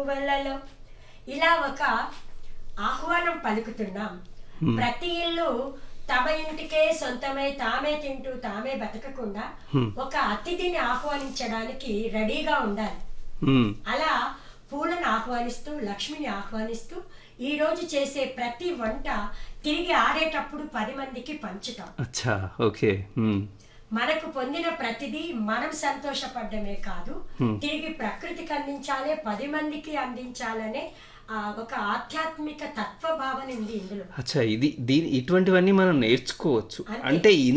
పువ్వులలో ఇలా ఒక ఆహ్వానం పలుకుతున్నాం ప్రతి ఇల్లు తమ ఇంటికే సొంతమై తామే తింటూ తామే బతకకుండా ఒక అతిథిని ఆహ్వానించడానికి రెడీగా ఉండాలి మ్మ్. అలా పూలను ఆహ్వానిస్తూ లక్ష్మిని ఆహ్వానిస్తూ ఈ రోజు చేసే ప్రతి వంట తిరిగి ఆడేటప్పుడు పది మందికి పంచుతాం అచ్చా ఓకే మ్మ్. మనకు పొందిన ప్రతిదీ మనం సంతోషపడ్డమే కాదు తిరిగి ప్రకృతికి అందించాలి పది మందికి అందించాలనే ఆ, ఒక ఆధ్యాత్మిక తత్వ భావన ఉంది ఇందులో అచ్చా ఇది దీని ఇటువంటివన్నీ మనం నేర్చుకోవచ్చు అంతే. అంటే